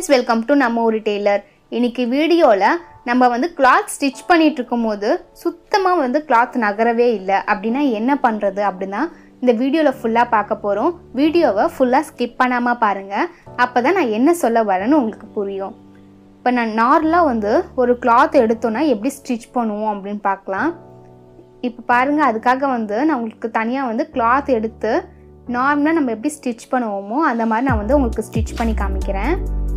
friends welcome to நம்ம ஒரு Taylor இன்னைக்கு வீடியோவில் நம்ம வந்து கிளாத் ஸ்டிச் பண்ணிட்டு இருக்கும்போது சுத்தமாக வந்து கிளாத் நகரவே இல்லை அப்படின்னா என்ன பண்ணுறது அப்படின்னா இந்த வீடியோவில் ஃபுல்லாக பார்க்க போகிறோம் வீடியோவை ஃபுல்லாக ஸ்கிப் பண்ணாமல் பாருங்கள் அப்போ தான் நான் என்ன சொல்ல வரேன்னு உங்களுக்கு புரியும் இப்போ நான் நார்மலாக வந்து ஒரு கிளாத் எடுத்தோன்னா எப்படி ஸ்டிச் பண்ணுவோம் அப்படின்னு பார்க்கலாம் இப்போ பாருங்கள் அதுக்காக வந்து நான் உங்களுக்கு தனியாக வந்து கிளாத் எடுத்து நார்மலாக நம்ம எப்படி ஸ்டிச் பண்ணுவோமோ அந்த மாதிரி நான் வந்து உங்களுக்கு ஸ்டிச் பண்ணி காமிக்கிறேன்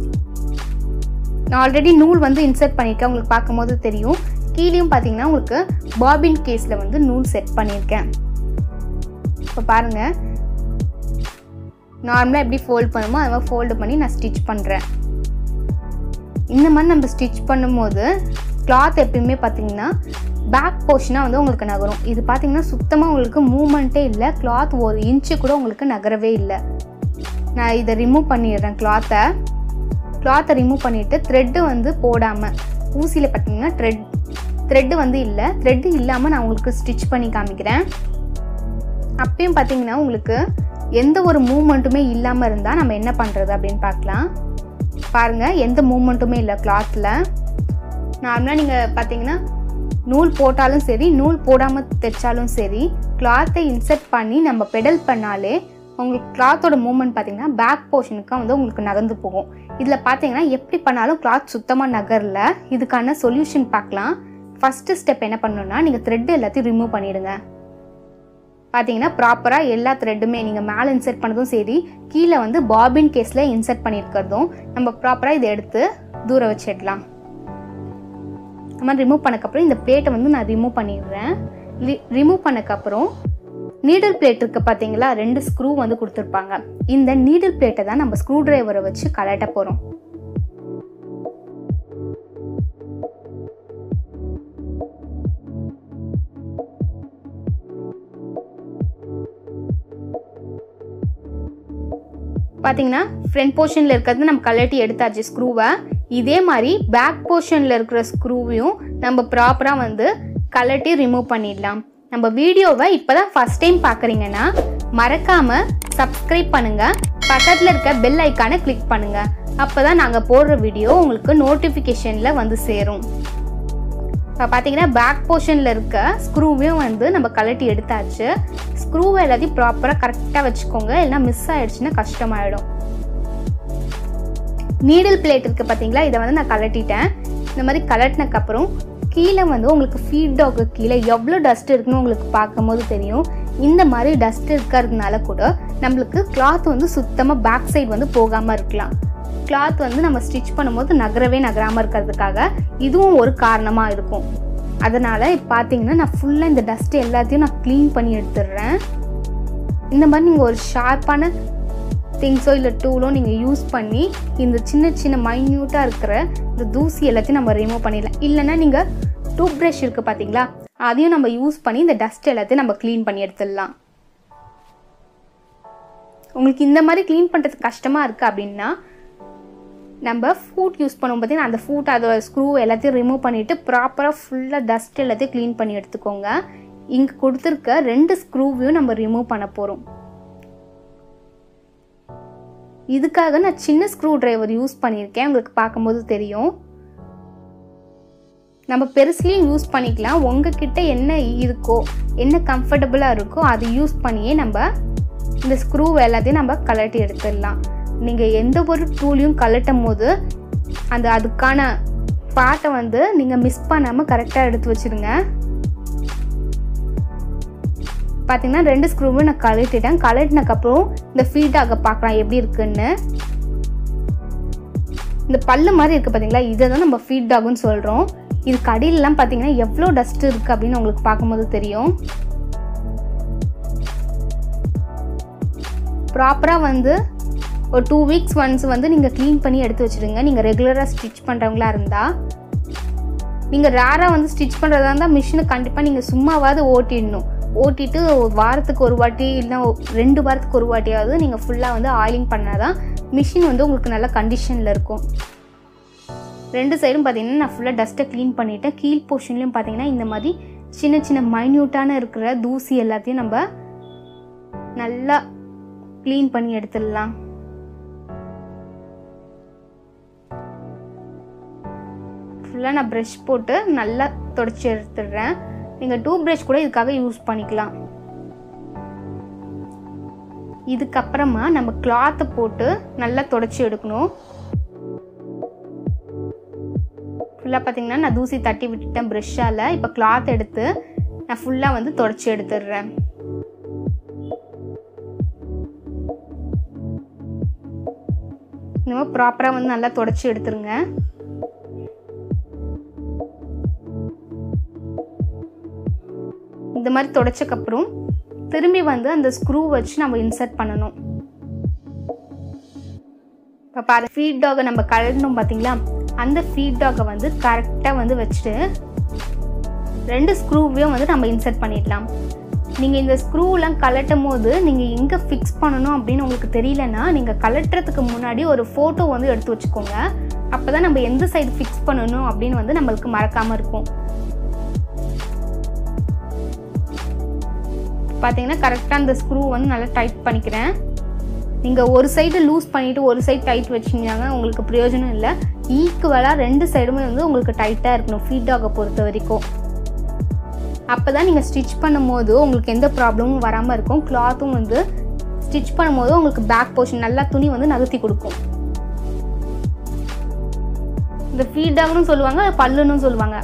நான் ஆல்ரெடி நூல் வந்து இன்சர்ட் பண்ணியிருக்கேன் உங்களுக்கு பார்க்கும்போது தெரியும் கீழேயும் பார்த்தீங்கன்னா உங்களுக்கு பாபின் கேஸில் வந்து நூல் செட் பண்ணியிருக்கேன் இப்போ பாருங்கள் நார்மலாக எப்படி ஃபோல்ட் பண்ணுமோ அது மாதிரி ஃபோல்டு பண்ணி நான் ஸ்டிச் பண்ணுறேன் இந்த மாதிரி நம்ம ஸ்டிச் பண்ணும்போது கிளாத் எப்பயுமே பார்த்தீங்கன்னா பேக் போர்ஷனாக வந்து உங்களுக்கு நகரும் இது பார்த்தீங்கன்னா சுத்தமாக உங்களுக்கு மூமெண்ட்டே இல்லை கிளாத் ஒரு இன்ச்சு கூட உங்களுக்கு நகரவே இல்லை நான் இதை ரிமூவ் பண்ணிடுறேன் கிளாத்தை கிளாத்தை ரிமூவ் பண்ணிவிட்டு த்ரெட்டு வந்து போடாமல் ஊசியில் பார்த்தீங்கன்னா த்ரெட் த்ரெட்டு வந்து இல்லை த்ரெட்டு இல்லாமல் நான் உங்களுக்கு ஸ்டிச் பண்ணி காமிக்கிறேன் அப்பயும் பார்த்தீங்கன்னா உங்களுக்கு எந்த ஒரு மூமெண்ட்டுமே இல்லாமல் இருந்தால் நம்ம என்ன பண்ணுறது அப்படின்னு பார்க்கலாம் பாருங்கள் எந்த மூமெண்ட்டுமே இல்லை கிளாத்தில் நார்மலாக நீங்கள் பார்த்தீங்கன்னா நூல் போட்டாலும் சரி நூல் போடாமல் தைச்சாலும் சரி கிளாத்தை இன்சர்ட் பண்ணி நம்ம பெடல் பண்ணாலே உங்களுக்கு கிளாத்தோட மூமெண்ட் பார்த்தீங்கன்னா பேக் போர்ஷனுக்கு வந்து உங்களுக்கு நகர்ந்து போகும் இதில் பார்த்தீங்கன்னா எப்படி பண்ணாலும் கிளாத் சுத்தமாக நகரல இதுக்கான சொல்யூஷன் பார்க்கலாம் ஃபஸ்ட்டு ஸ்டெப் என்ன பண்ணணும்னா நீங்கள் த்ரெட் எல்லாத்தையும் ரிமூவ் பண்ணிடுங்க பார்த்தீங்கன்னா ப்ராப்பராக எல்லா த்ரெட்டுமே நீங்கள் மேலே இன்சர்ட் பண்ணதும் சரி கீழே வந்து பாபின் கேஸில் இன்சர்ட் பண்ணியிருக்கிறதும் நம்ம ப்ராப்பராக இதை எடுத்து தூர வச்சிடலாம் அந்த மாதிரி ரிமூவ் பண்ணக்கப்புறம் இந்த பிளேட்டை வந்து நான் ரிமூவ் பண்ணிடுறேன் ரிமூவ் பண்ணக்கப்புறம் நீடில் பிளேட் இருக்கு பார்த்தீங்களா ரெண்டு ஸ்க்ரூ வந்து கொடுத்துருப்பாங்க இந்த நீடில் பிளேட்டை தான் நம்ம ஸ்க்ரூ டிரைவரை வச்சு கலட்ட போகிறோம் பார்த்தீங்கன்னா ஃப்ரண்ட் போர்ஷனில் இருக்கிறது நம்ம கலட்டி எடுத்தாச்சு ஸ்க்ரூவை இதே மாதிரி பேக் போர்ஷனில் இருக்கிற ஸ்க்ரூவையும் நம்ம ப்ராப்பராக வந்து கலட்டி ரிமூவ் பண்ணிடலாம் நம்ம வீடியோவை இப்போ தான் ஃபஸ்ட் டைம் பார்க்குறீங்கன்னா மறக்காமல் சப்ஸ்கிரைப் பண்ணுங்கள் பக்கத்தில் இருக்க பெல் ஐக்கானை கிளிக் பண்ணுங்கள் அப்போ தான் நாங்கள் போடுற வீடியோ உங்களுக்கு நோட்டிஃபிகேஷனில் வந்து சேரும் இப்போ பார்த்தீங்கன்னா பேக் போர்ஷனில் இருக்க ஸ்க்ரூவையும் வந்து நம்ம கலட்டி எடுத்தாச்சு ஸ்க்ரூவை எல்லாத்தையும் ப்ராப்பராக கரெக்டாக வச்சுக்கோங்க இல்லைனா மிஸ் ஆகிடுச்சுன்னா கஷ்டமாயிடும் நீடில் பிளேட் இருக்குது பார்த்தீங்களா இதை வந்து நான் கலட்டிட்டேன் இந்த மாதிரி கலட்டினக்கப்புறம் கீழே வந்து உங்களுக்கு ஃபீட்பேக்கு கீழே எவ்வளோ டஸ்ட் இருக்குன்னு உங்களுக்கு பார்க்கும்போது தெரியும் இந்த மாதிரி டஸ்ட் இருக்கிறதுனால கூட நம்மளுக்கு கிளாத் வந்து சுத்தமாக பேக் சைடு வந்து போகாமல் இருக்கலாம் கிளாத் வந்து நம்ம ஸ்டிச் பண்ணும்போது நகரவே நகராமல் இருக்கிறதுக்காக இதுவும் ஒரு காரணமாக இருக்கும் அதனால் இப்போ பார்த்தீங்கன்னா நான் ஃபுல்லாக இந்த டஸ்ட் எல்லாத்தையும் நான் க்ளீன் பண்ணி எடுத்துடுறேன் இந்த மாதிரி நீங்கள் ஒரு ஷார்ப்பான திங்ஸோ இல்லை டூலோ நீங்கள் யூஸ் பண்ணி இந்த சின்ன சின்ன மைன்யூட்டாக இருக்கிற இந்த தூசி எல்லாத்தையும் நம்ம ரிமூவ் பண்ணிடலாம் இல்லைன்னா நீங்கள் டூத் ப்ரஷ் இருக்குது பார்த்தீங்களா அதையும் நம்ம யூஸ் பண்ணி இந்த டஸ்ட் எல்லாத்தையும் நம்ம க்ளீன் பண்ணி எடுத்துடலாம் உங்களுக்கு இந்த மாதிரி க்ளீன் பண்ணுறதுக்கு கஷ்டமாக இருக்குது அப்படின்னா நம்ம ஃபூட் யூஸ் பண்ணும் பார்த்தீங்கன்னா அந்த ஃபூட் அதோட ஸ்க்ரூ எல்லாத்தையும் ரிமூவ் பண்ணிவிட்டு ப்ராப்பராக ஃபுல்லாக டஸ்ட் எல்லாத்தையும் க்ளீன் பண்ணி எடுத்துக்கோங்க இங்கே கொடுத்துருக்க ரெண்டு ஸ்க்ரூவையும் நம்ம ரிமூவ் பண்ண போகிறோம் இதுக்காக நான் சின்ன ஸ்க்ரூ டிரைவர் யூஸ் பண்ணியிருக்கேன் உங்களுக்கு பார்க்கும்போது தெரியும் நம்ம பெருசுலேயும் யூஸ் பண்ணிக்கலாம் உங்ககிட்ட என்ன இருக்கோ என்ன கம்ஃபர்டபுளாக இருக்கோ அதை யூஸ் பண்ணியே நம்ம இந்த ஸ்க்ரூ எல்லாத்தையும் நம்ம கலட்டி எடுத்துடலாம் நீங்கள் எந்த ஒரு டூலையும் கலட்டும் போது அந்த அதுக்கான பாட்டை வந்து நீங்கள் மிஸ் பண்ணாமல் கரெக்டாக எடுத்து வச்சுருங்க பார்த்தீங்கன்னா ரெண்டு ஸ்க்ரூவும் நான் கழட்டிட்டேன் கழட்டினக்கப்புறம் இந்த ஃபீட்டாக பார்க்கலாம் எப்படி இருக்குன்னு இந்த பல்லு மாதிரி இருக்குது பார்த்தீங்களா இதை தான் நம்ம ஃபீட் டாகுன்னு சொல்கிறோம் இது கடியிலலாம் பார்த்தீங்கன்னா எவ்வளோ டஸ்ட் இருக்குது அப்படின்னு உங்களுக்கு பார்க்கும்போது தெரியும் ப்ராப்பராக வந்து ஒரு டூ வீக்ஸ் ஒன்ஸ் வந்து நீங்கள் க்ளீன் பண்ணி எடுத்து வச்சுருங்க நீங்கள் ரெகுலராக ஸ்டிச் பண்ணுறவங்களா இருந்தால் நீங்கள் ரேராக வந்து ஸ்டிச் பண்ணுறதா இருந்தால் மிஷினை கண்டிப்பாக நீங்கள் சும்மாவாவது ஓட்டிடணும் ஓட்டிட்டு வாரத்துக்கு ஒரு வாட்டி இல்லை ரெண்டு வாரத்துக்கு ஒரு வாட்டியாவது நீங்கள் ஃபுல்லாக வந்து ஆயிலிங் பண்ணால் தான் மிஷின் வந்து உங்களுக்கு நல்ல கண்டிஷனில் இருக்கும் ரெண்டு சைடும் பார்த்தீங்கன்னா நான் ஃபுல்லாக டஸ்ட்டை க்ளீன் பண்ணிவிட்டேன் கீழ் போர்ஷன்லேயும் பார்த்தீங்கன்னா இந்த மாதிரி சின்ன சின்ன மைன்யூட்டான இருக்கிற தூசி எல்லாத்தையும் நம்ம நல்லா க்ளீன் பண்ணி எடுத்துடலாம் ஃபுல்லாக நான் ப்ரஷ் போட்டு நல்லா தொடச்சி எடுத்துடுறேன் நீங்கள் டூ ப்ரஷ் கூட இதுக்காக யூஸ் பண்ணிக்கலாம் இதுக்கப்புறமா நம்ம கிளாத்தை போட்டு நல்லா தொடச்சி எடுக்கணும் ஃபுல்லாக பார்த்தீங்கன்னா நான் தூசி தட்டி விட்டுட்டேன் ப்ரெஷ்ஷால் இப்போ கிளாத் எடுத்து நான் ஃபுல்லாக வந்து தொடச்சி எடுத்துடுறேன் இந்த மாதிரி ப்ராப்பராக வந்து நல்லா தொடச்சி எடுத்துருங்க இந்த மாதிரி தொடச்சக்கப்புறம் திரும்பி வந்து அந்த ஸ்க்ரூ வச்சு நம்ம இன்சர்ட் பண்ணணும் இப்போ பாரு ஃபீட் டாகை நம்ம கழட்டணும் பார்த்தீங்களா அந்த ஃபீட் டாகை வந்து கரெக்டாக வந்து வச்சுட்டு ரெண்டு ஸ்க்ரூவையும் வந்து நம்ம இன்சர்ட் பண்ணிடலாம் நீங்கள் இந்த ஸ்க்ரூலாம் கலட்டும் போது நீங்கள் எங்கே ஃபிக்ஸ் பண்ணணும் அப்படின்னு உங்களுக்கு தெரியலனா நீங்கள் கலட்டுறதுக்கு முன்னாடி ஒரு ஃபோட்டோ வந்து எடுத்து வச்சுக்கோங்க அப்போ தான் நம்ம எந்த சைடு ஃபிக்ஸ் பண்ணணும் அப்படின்னு வந்து நம்மளுக்கு மறக்காமல் இருக்கும் பார்த்தீங்கன்னா கரெக்டாக அந்த ஸ்க்ரூ வந்து நல்லா டைட் பண்ணிக்கிறேன் நீங்கள் ஒரு சைடு லூஸ் பண்ணிவிட்டு ஒரு சைடு டைட் வச்சிங்கன்னா உங்களுக்கு பிரயோஜனம் இல்லை ஈக்குவலாக ரெண்டு சைடுமே வந்து உங்களுக்கு டைட்டாக இருக்கணும் ஃபீட்டாக பொறுத்த வரைக்கும் அப்போ தான் நீங்கள் ஸ்டிச் பண்ணும்போது உங்களுக்கு எந்த ப்ராப்ளமும் வராமல் இருக்கும் கிளாத்தும் வந்து ஸ்டிச் பண்ணும்போது உங்களுக்கு பேக் போர்ஷன் நல்லா துணி வந்து நகர்த்தி கொடுக்கும் இந்த ஃபீடாகனு சொல்லுவாங்க பல்லுன்னு சொல்லுவாங்க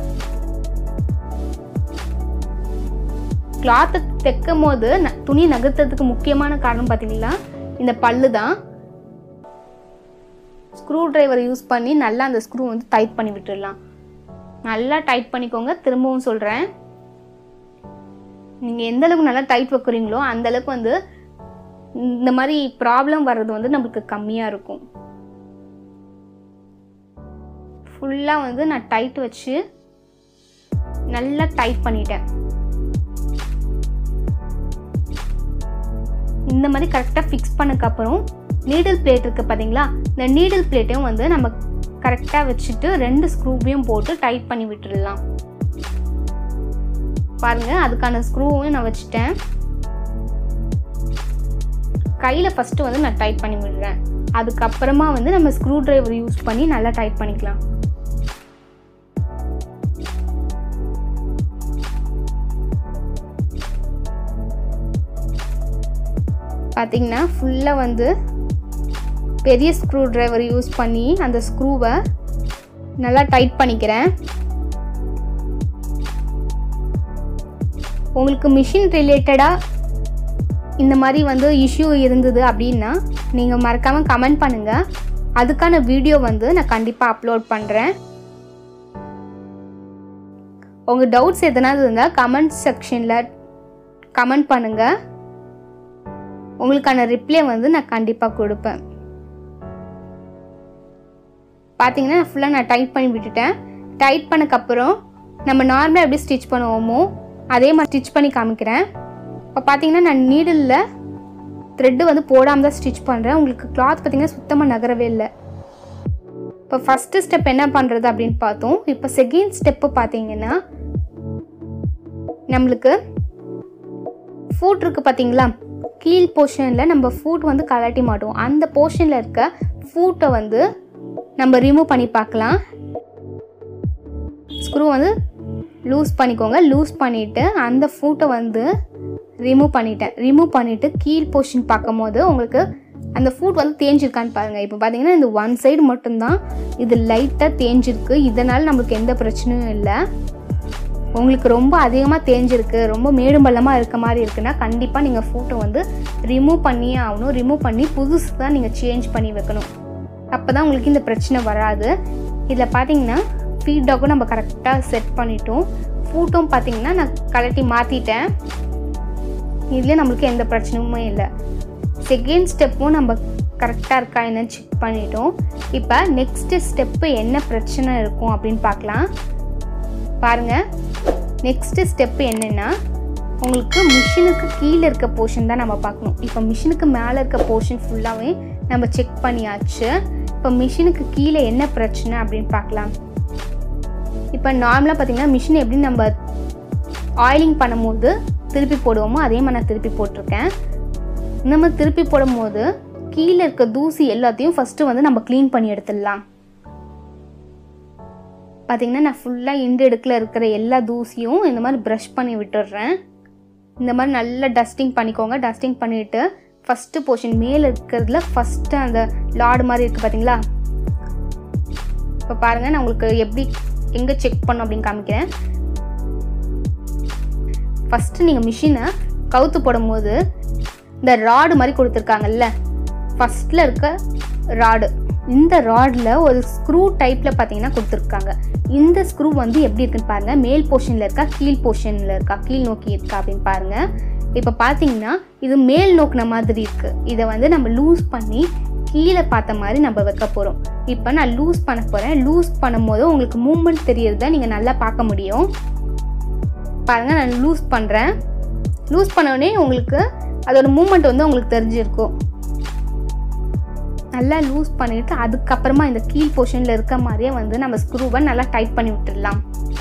கிளாத்தை தைக்கும் போது ந- துணி நகர்த்துறதுக்கு முக்கியமான காரணம் பார்த்தீங்கன்னா இந்த பல்லு தான் ஸ்க்ரூ டிரைவர் யூஸ் பண்ணி நல்லா அந்த ஸ்க்ரூ வந்து டைட் பண்ணி விட்டுடலாம் நல்லா டைட் பண்ணிக்கோங்க திரும்பவும் சொல்கிறேன் நீங்கள் எந்த அளவுக்கு நல்லா டைட் வைக்கிறீங்களோ அந்த அளவுக்கு வந்து இந்த மாதிரி ப்ராப்ளம் வர்றது வந்து நம்மளுக்கு கம்மியாக இருக்கும் ஃபுல்லாக வந்து நான் டைட் வச்சு நல்லா டைட் பண்ணிட்டேன் இந்த மாதிரி கரெக்டாக ஃபிக்ஸ் பண்ணக்கப்புறம் நீடில் பிளேட் இருக்குது பார்த்தீங்களா இந்த நீடில் பிளேட்டையும் வந்து நம்ம கரெக்டாக வச்சுட்டு ரெண்டு ஸ்க்ரூவையும் போட்டு டைட் பண்ணி விட்டுடலாம் பாருங்கள் அதுக்கான ஸ்க்ரூவையும் நான் வச்சுட்டேன் கையில் ஃபஸ்ட்டு வந்து நான் டைட் பண்ணி விடுறேன் அதுக்கப்புறமா வந்து நம்ம ஸ்க்ரூ டிரைவர் யூஸ் பண்ணி நல்லா டைட் பண்ணிக்கலாம் பார்த்தீங்கன்னா ஃபுல்லாக வந்து பெரிய ஸ்க்ரூ டிரைவர் யூஸ் பண்ணி அந்த ஸ்க்ரூவை நல்லா டைட் பண்ணிக்கிறேன் உங்களுக்கு மிஷின் ரிலேட்டடாக இந்த மாதிரி வந்து இஷ்யூ இருந்தது அப்படின்னா நீங்கள் மறக்காமல் கமெண்ட் பண்ணுங்கள் அதுக்கான வீடியோ வந்து நான் கண்டிப்பாக அப்லோட் பண்ணுறேன் உங்கள் டவுட்ஸ் எதனாவது இருந்தால் கமெண்ட் செக்ஷனில் கமெண்ட் பண்ணுங்கள் உங்களுக்கான ரிப்ளை வந்து நான் கண்டிப்பாக கொடுப்பேன் பார்த்தீங்கன்னா ஃபுல்லாக நான் டைட் பண்ணி விட்டுட்டேன் டைட் பண்ணக்கப்புறம் நம்ம நார்மலாக எப்படி ஸ்டிச் பண்ணுவோமோ அதே மாதிரி ஸ்டிச் பண்ணி காமிக்கிறேன் இப்போ பார்த்தீங்கன்னா நான் நீடில் த்ரெட்டு வந்து போடாமல் தான் ஸ்டிச் பண்ணுறேன் உங்களுக்கு கிளாத் பார்த்தீங்கன்னா சுத்தமாக நகரவே இல்லை இப்போ ஃபஸ்ட்டு ஸ்டெப் என்ன பண்ணுறது அப்படின்னு பார்த்தோம் இப்போ செகண்ட் ஸ்டெப்பு பார்த்தீங்கன்னா நம்மளுக்கு ஃபூட் இருக்குது பார்த்தீங்களா கீழ் போர்ஷனில் நம்ம ஃபூட் வந்து கலட்டி மாட்டோம் அந்த போர்ஷனில் இருக்க ஃபூட்டை வந்து நம்ம ரிமூவ் பண்ணி பார்க்கலாம் ஸ்க்ரூ வந்து லூஸ் பண்ணிக்கோங்க லூஸ் பண்ணிவிட்டு அந்த ஃபூட்டை வந்து ரிமூவ் பண்ணிட்டேன் ரிமூவ் பண்ணிவிட்டு கீழ் போர்ஷன் பார்க்கும்போது உங்களுக்கு அந்த ஃபூட் வந்து தேஞ்சிருக்கான்னு பாருங்கள் இப்போ பார்த்தீங்கன்னா இந்த ஒன் சைடு மட்டும்தான் இது லைட்டாக தேஞ்சிருக்கு இதனால் நம்மளுக்கு எந்த பிரச்சனையும் இல்லை உங்களுக்கு ரொம்ப அதிகமாக தேஞ்சிருக்கு ரொம்ப மேடு பள்ளமாக இருக்க மாதிரி இருக்குன்னா கண்டிப்பாக நீங்கள் ஃபோட்டோ வந்து ரிமூவ் பண்ணியே ஆகணும் ரிமூவ் பண்ணி புதுசு தான் நீங்கள் சேஞ்ச் பண்ணி வைக்கணும் அப்போ தான் உங்களுக்கு இந்த பிரச்சனை வராது இதில் பார்த்தீங்கன்னா ஃபீட்பேக்கும் நம்ம கரெக்டாக செட் பண்ணிட்டோம் ஃபூட்டும் பார்த்தீங்கன்னா நான் கலட்டி மாற்றிட்டேன் இதுலேயே நம்மளுக்கு எந்த பிரச்சனையுமே இல்லை செகண்ட் ஸ்டெப்பும் நம்ம கரெக்டாக இருக்கா என்னன்னு செக் பண்ணிட்டோம் இப்போ நெக்ஸ்ட்டு ஸ்டெப்பு என்ன பிரச்சனை இருக்கும் அப்படின்னு பார்க்கலாம் பாருங்கள் நெக்ஸ்ட்டு ஸ்டெப்பு என்னென்னா உங்களுக்கு மிஷினுக்கு கீழே இருக்க போர்ஷன் தான் நம்ம பார்க்கணும் இப்போ மிஷினுக்கு மேலே இருக்க போர்ஷன் ஃபுல்லாகவே நம்ம செக் பண்ணியாச்சு இப்போ மிஷினுக்கு கீழே என்ன பிரச்சனை அப்படின்னு பார்க்கலாம் இப்போ நார்மலாக பார்த்தீங்கன்னா மிஷின் எப்படி நம்ம ஆயிலிங் பண்ணும்போது திருப்பி போடுவோமோ அதே மாதிரி நான் திருப்பி போட்டிருக்கேன் நம்ம திருப்பி போடும்போது கீழே இருக்க தூசி எல்லாத்தையும் ஃபஸ்ட்டு வந்து நம்ம க்ளீன் பண்ணி எடுத்துடலாம் பார்த்தீங்கன்னா நான் ஃபுல்லாக இண்டு எடுக்கில் இருக்கிற எல்லா தூசியும் இந்த மாதிரி ப்ரஷ் பண்ணி விட்டுடுறேன் இந்த மாதிரி நல்லா டஸ்டிங் பண்ணிக்கோங்க டஸ்டிங் பண்ணிவிட்டு ஃபஸ்ட்டு போர்ஷன் மேலே இருக்கிறதுல ஃபஸ்ட்டு அந்த லாடு மாதிரி இருக்குது பார்த்தீங்களா இப்போ பாருங்கள் நான் உங்களுக்கு எப்படி எங்கே செக் பண்ணும் அப்படின்னு காமிக்கிறேன் ஃபஸ்ட்டு நீங்கள் மிஷினை கவுத்து போடும்போது இந்த ராடு மாதிரி கொடுத்துருக்காங்கல்ல ஃபஸ்ட்டில் இருக்க ராடு இந்த ராடில் ஒரு ஸ்க்ரூ டைப்பில் பார்த்தீங்கன்னா கொடுத்துருக்காங்க இந்த ஸ்க்ரூ வந்து எப்படி இருக்குன்னு பாருங்கள் மேல் போர்ஷனில் இருக்கா கீழ் போர்ஷனில் இருக்கா கீழ் நோக்கி இருக்கா அப்படின்னு பாருங்கள் இப்போ பார்த்தீங்கன்னா இது மேல் நோக்கின மாதிரி இருக்குது இதை வந்து நம்ம லூஸ் பண்ணி கீழே பார்த்த மாதிரி நம்ம வைக்க போகிறோம் இப்போ நான் லூஸ் பண்ண போகிறேன் லூஸ் பண்ணும்போது உங்களுக்கு மூமெண்ட் தெரியறத நீங்கள் நல்லா பார்க்க முடியும் பாருங்கள் நான் லூஸ் பண்ணுறேன் லூஸ் பண்ணோடனே உங்களுக்கு அதோட மூமெண்ட் வந்து உங்களுக்கு தெரிஞ்சிருக்கும் நல்லா லூஸ் பண்ணிவிட்டு அதுக்கப்புறமா இந்த கீழ் போர்ஷனில் இருக்க மாதிரியே வந்து நம்ம ஸ்க்ரூவை நல்லா டைட் பண்ணி விட்டுடலாம்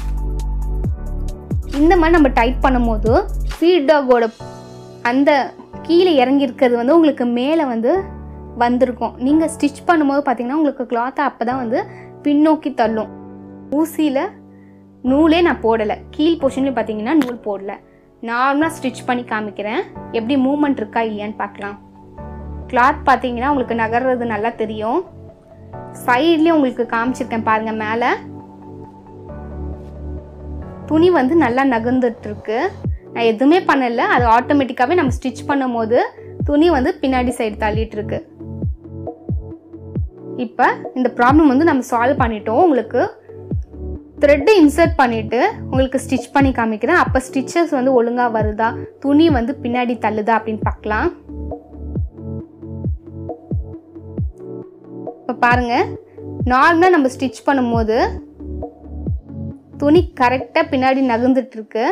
இந்த மாதிரி நம்ம டைட் பண்ணும்போது ஃபீட்டாகோட அந்த கீழே இறங்கி இருக்கிறது வந்து உங்களுக்கு மேலே வந்து வந்திருக்கும் நீங்கள் ஸ்டிச் பண்ணும்போது பார்த்தீங்கன்னா உங்களுக்கு கிளாத்தை அப்போ தான் வந்து பின்னோக்கி தள்ளும் ஊசியில் நூலே நான் போடலை கீழ் போர்ஷன்லேயும் பார்த்தீங்கன்னா நூல் போடல நார்மலாக ஸ்டிச் பண்ணி காமிக்கிறேன் எப்படி மூமெண்ட் இருக்கா இல்லையான்னு பார்க்கலாம் கிளாத் பார்த்தீங்கன்னா உங்களுக்கு நகர்றது நல்லா தெரியும் சைட்லேயும் உங்களுக்கு காமிச்சிருக்கேன் பாருங்கள் மேலே துணி வந்து நல்லா நகர்ந்துட்டு இருக்கு நான் எதுவுமே பண்ணல அது ஆட்டோமேட்டிக்காகவே நம்ம ஸ்டிச் பண்ணும்போது துணி வந்து பின்னாடி சைடு தள்ளிட்டு இருக்கு இப்போ இந்த ப்ராப்ளம் வந்து நம்ம சால்வ் பண்ணிட்டோம் உங்களுக்கு த்ரெட்டு இன்சர்ட் பண்ணிவிட்டு உங்களுக்கு ஸ்டிச் பண்ணி காமிக்கிறேன் அப்போ ஸ்டிச்சஸ் வந்து ஒழுங்காக வருதா துணி வந்து பின்னாடி தள்ளுதா அப்படின்னு பார்க்கலாம் இப்போ பாருங்கள் நார்மலாக நம்ம ஸ்டிச் பண்ணும்போது துணி கரெக்டாக பின்னாடி நகர்ந்துட்டுருக்கு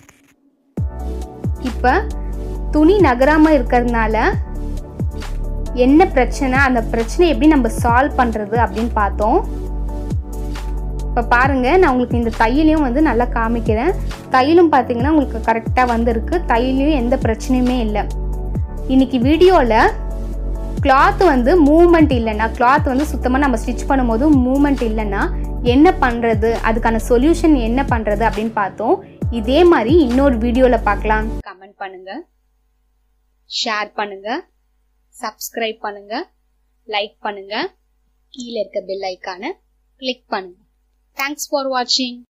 இப்போ துணி நகராமல் இருக்கிறதுனால என்ன பிரச்சனை அந்த பிரச்சனை எப்படி நம்ம சால்வ் பண்ணுறது அப்படின்னு பார்த்தோம் இப்போ பாருங்கள் நான் உங்களுக்கு இந்த தையலையும் வந்து நல்லா காமிக்கிறேன் தையலும் பார்த்தீங்கன்னா உங்களுக்கு கரெக்டாக வந்திருக்கு தையலையும் எந்த பிரச்சனையுமே இல்லை இன்னைக்கு வீடியோவில் கிளாத் வந்து மூமெண்ட் இல்லைன்னா கிளாத் வந்து சுத்தமாக நம்ம ஸ்டிச் பண்ணும்போது மூமெண்ட் இல்லைன்னா என்ன பண்ணுறது அதுக்கான சொல்யூஷன் என்ன பண்ணுறது அப்படின்னு பார்த்தோம் இதே மாதிரி இன்னொரு வீடியோவில் பார்க்கலாம் கமெண்ட் பண்ணுங்க ஷேர் பண்ணுங்க சப்ஸ்கிரைப் பண்ணுங்க லைக் பண்ணுங்க கீழே இருக்க பெல் ஐக்கானை கிளிக் பண்ணுங்க தேங்க்ஸ் ஃபார் வாட்சிங்